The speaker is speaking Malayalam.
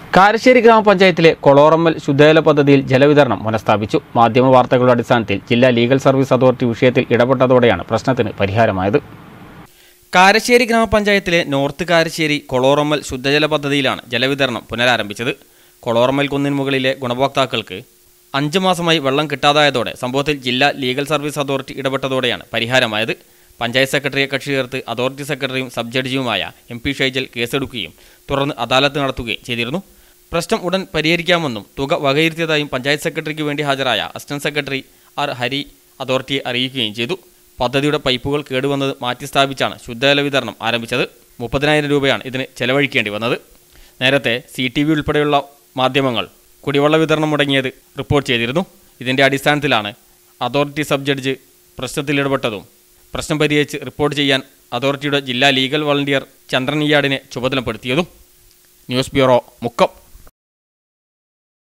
കാരശ്ശേരി ഗ്രാമപഞ്ചായത്തിലെ കൊളോറമ്മൽ ശുദ്ധജല പദ്ധതിയിൽ ജലവിതരണം പുനഃസ്ഥാപിച്ചു മാധ്യമ വാർത്തകളുടെ അടിസ്ഥാനത്തിൽ ജില്ലാ ലീഗൽ സർവീസ് അതോറിറ്റി വിഷയത്തിൽ ഇടപെട്ടതോടെയാണ് പ്രശ്നത്തിന് പരിഹാരമായത് കാരശ്ശേരി ഗ്രാമപഞ്ചായത്തിലെ നോർത്ത് കാരശ്ശേരി കൊളോറമ്മൽ ശുദ്ധജല പദ്ധതിയിലാണ് ജലവിതരണം പുനരാരംഭിച്ചത് കൊളോറമ്മൽ കുന്നിന് മുകളിലെ ഗുണഭോക്താക്കൾക്ക് അഞ്ച് മാസമായി വെള്ളം കിട്ടാതായതോടെ സംഭവത്തിൽ ജില്ലാ ലീഗൽ സർവീസ് അതോറിറ്റി ഇടപെട്ടതോടെയാണ് പരിഹാരമായത് പഞ്ചായത്ത് സെക്രട്ടറിയെ കക്ഷി ചേർത്ത് അതോറിറ്റി സെക്രട്ടറിയും സബ് ജഡ്ജിയുമായ എം പി ഷൈജൽ കേസെടുക്കുകയും തുടർന്ന് അദാലത്ത് നടത്തുകയും ചെയ്തിരുന്നു പ്രശ്നം ഉടൻ പരിഹരിക്കാമെന്നും തുക വകയിരുത്തിയതായും പഞ്ചായത്ത് സെക്രട്ടറിക്ക് വേണ്ടി ഹാജരായ അസിസ്റ്റന്റ് സെക്രട്ടറി ആർ ഹരി അതോറിറ്റിയെ അറിയിക്കുകയും ചെയ്തു പദ്ധതിയുടെ പൈപ്പുകൾ കേടുവന്നത് മാറ്റിസ്ഥാപിച്ചാണ് ശുദ്ധജല വിതരണം ആരംഭിച്ചത് മുപ്പതിനായിരം രൂപയാണ് ഇതിന് ചെലവഴിക്കേണ്ടി വന്നത് നേരത്തെ സി ടി വി ഉൾപ്പെടെയുള്ള മാധ്യമങ്ങൾ കുടിവെള്ള വിതരണം മുടങ്ങിയത് റിപ്പോർട്ട് ചെയ്തിരുന്നു ഇതിൻ്റെ അടിസ്ഥാനത്തിലാണ് അതോറിറ്റി സബ് ജഡ്ജ് പ്രശ്നത്തിൽ ഇടപെട്ടതും പ്രശ്നം പരിഹരിച്ച് റിപ്പോർട്ട് ചെയ്യാൻ അതോറിറ്റിയുടെ ജില്ലാ ലീഗൽ വളണ്ടിയർ ചന്ദ്രൻ ഇയാടിനെ ചുമതലപ്പെടുത്തിയതും ന്യൂസ് ബ്യൂറോ മുക്കം